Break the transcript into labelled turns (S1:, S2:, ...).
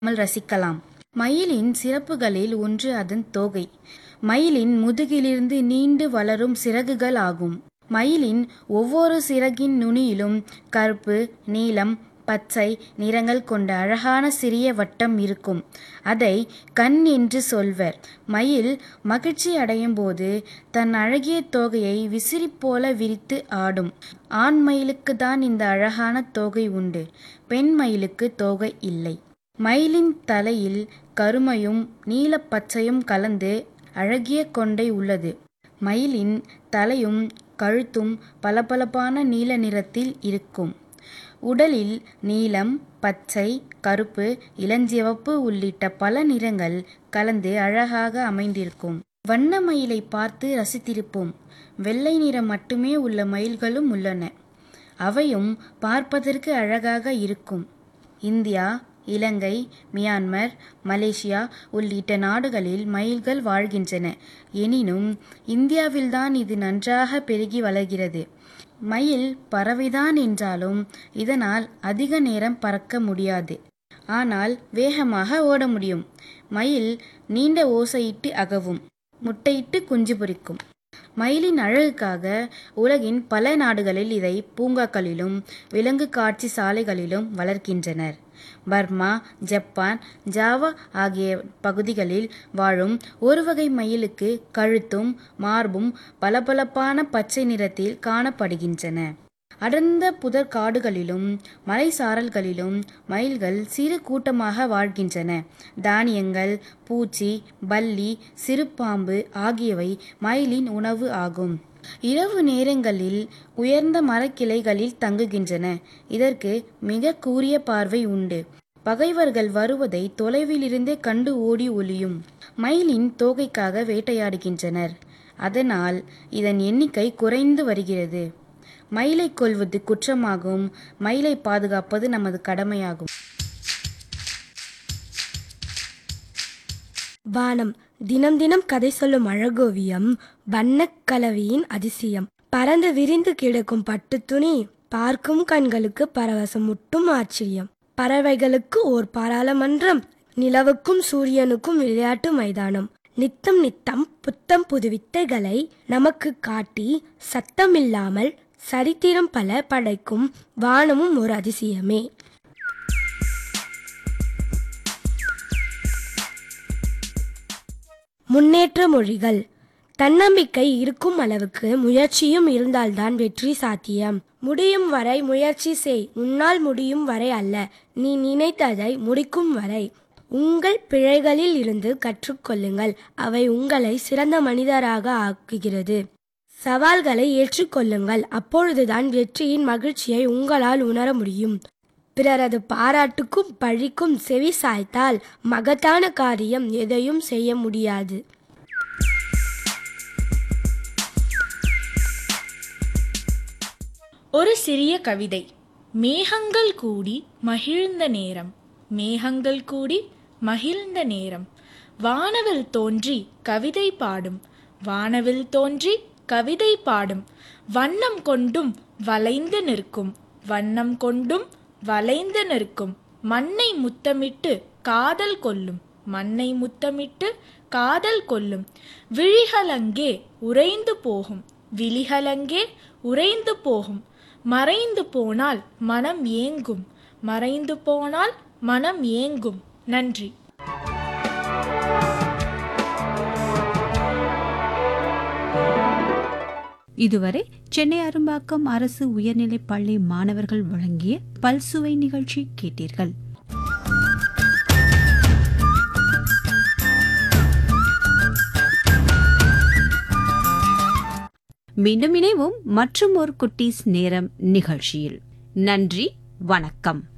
S1: மல் ரசிக்கலாம் மயிலின் சிறப்புகளில் ஒன்று அதன் தோகை மயிலின் முதுகிலிருந்து நீண்டு வளரும் சிறகுகள் ஆகும் மயிலின் ஒவ்வொரு சிறகின் நுனியிலும் கருப்பு நீலம் பச்சை நிறங்கள் கொண்ட அழகான சிறிய வட்டம் இருக்கும் அதை கண் என்று சொல்வர் மயில் மகிழ்ச்சி அடையும் போது தன் அழகிய தோகையை விசிறி போல விரித்து ஆடும் ஆண் மயிலுக்கு தான் இந்த அழகான தோகை உண்டு பெண் மயிலுக்கு தோகை இல்லை மயிலின் தலையில் கருமையும் நீலப்பச்சையும் கலந்து அழகிய கொண்டை உள்ளது மயிலின் தலையும் கழுத்தும் பளபளப்பான நீல நிறத்தில் இருக்கும் உடலில் நீலம் பச்சை கருப்பு இளஞ்சிவப்பு உள்ளிட்ட பல நிறங்கள் கலந்து அழகாக அமைந்திருக்கும் வண்ண மயிலை பார்த்து ரசித்திருப்போம் வெள்ளை நிறம் மட்டுமே உள்ள மயில்களும் உள்ளன அவையும் பார்ப்பதற்கு அழகாக இருக்கும் இந்தியா இலங்கை மியான்மர் மலேசியா உள்ளிட்ட நாடுகளில் மயில்கள் வாழ்கின்றன எனினும் இந்தியாவில்தான் இது நன்றாக பெருகி வளர்கிறது மயில் பறவைதான் என்றாலும் இதனால் அதிக நேரம் பறக்க முடியாது ஆனால் வேகமாக ஓட முடியும் மயில் நீண்ட ஓசையிட்டு அகவும் முட்டையிட்டு குஞ்சு பொரிக்கும் மயிலின் அழகுக்காக உலகின் பல நாடுகளில் இதை பூங்காக்களிலும் விலங்கு காட்சி சாலைகளிலும் வளர்க்கின்றனர் பர்மா ஜப்பான் ஜாவா ஆகிய பகுதிகளில் வாழும் ஒரு வகை மயிலுக்கு கழுத்தும் மார்பும் பளபளப்பான பச்சை நிறத்தில் காணப்படுகின்றன அடர்ந்த புதர் காடுகளிலும் மலைசாரல்களிலும் மயில்கள் சிறு கூட்டமாக வாழ்கின்றன தானியங்கள் பூச்சி பல்லி சிறுபாம்பு ஆகியவை மயிலின் உணவு ஆகும் இரவு நேரங்களில் உயர்ந்த மரக்கிளைகளில் தங்குகின்றன இதற்கு மிக கூரிய பார்வை உண்டு பகைவர்கள் வருவதை தொலைவிலிருந்தே கண்டு ஓடி ஒளியும் மயிலின் தோகைக்காக வேட்டையாடுகின்றனர் அதனால் இதன் எண்ணிக்கை குறைந்து வருகிறது மயிலை கொல்வது குற்றமாகும் மயிலை பாதுகாப்பது நமது கடமையாகும்
S2: வானம் தினம் தினம் கதை சொல்லும் அழகோவியம் வண்ணக் கலவியின் அதிசயம் பறந்து விரிந்து கிடக்கும் பட்டு துணி பார்க்கும் கண்களுக்கு பரவசம் முட்டும் ஆச்சரியம் பறவைகளுக்கு ஓர் பாராளுமன்றம் நிலவுக்கும் சூரியனுக்கும் விளையாட்டு மைதானம் நித்தம் நித்தம் புத்தம் புது வித்தைகளை நமக்கு காட்டி சத்தமில்லாமல் சரித்திரம் பல படைக்கும் வானமும் ஒரு அதிசயமே முன்னேற்ற மொழிகள் தன்னம்பிக்கை இருக்கும் அளவுக்கு முயற்சியும் இருந்தால்தான் வெற்றி சாத்தியம் முடியும் வரை முயற்சி செய் உன்னால் முடியும் வரை அல்ல நீ நினைத்ததை முடிக்கும் வரை உங்கள் பிழைகளில் இருந்து கற்றுக்கொள்ளுங்கள் அவை உங்களை சிறந்த மனிதராக ஆக்குகிறது சவால்களை ஏற்றுக்கொள்ளுங்கள் அப்பொழுதுதான் வெற்றியின் மகிழ்ச்சியை உங்களால் உணர முடியும் பிறரது பாராட்டுக்கும் பழிக்கும் செவி சாய்த்தால் மகத்தான காரியம் எதையும் செய்ய முடியாது
S3: ஒரு சிறிய கவிதை மேகங்கள் கூடி மகிழ்ந்த நேரம் மேகங்கள் கூடி மகிழ்ந்த நேரம் வானவில் தோன்றி கவிதை பாடும் வானவில் தோன்றி கவிதை பாடும் வண்ணம் கொண்டும் வளைந்து நிற்கும் வண்ணம் கொண்டும் வளைந்து நிற்கும் மண்ணை முத்தமிட்டு காதல் கொள்ளும் மண்ணை முத்தமிட்டு காதல் கொள்ளும் விழிகளங்கே உறைந்து போகும் விழிகளங்கே உறைந்து போகும் மறைந்து போனால் மனம் ஏங்கும் மறைந்து போனால் மனம் ஏங்கும் நன்றி
S4: இதுவரை சென்னை அரும்பாக்கம் அரசு உயர்நிலைப் பள்ளி மாணவர்கள் வழங்கிய பல்சுவை நிகழ்ச்சி கேட்டீர்கள் மீண்டும் இணைவோம் மற்றும் ஒரு குட்டீஸ் நேரம் நிகழ்ச்சியில் நன்றி வணக்கம்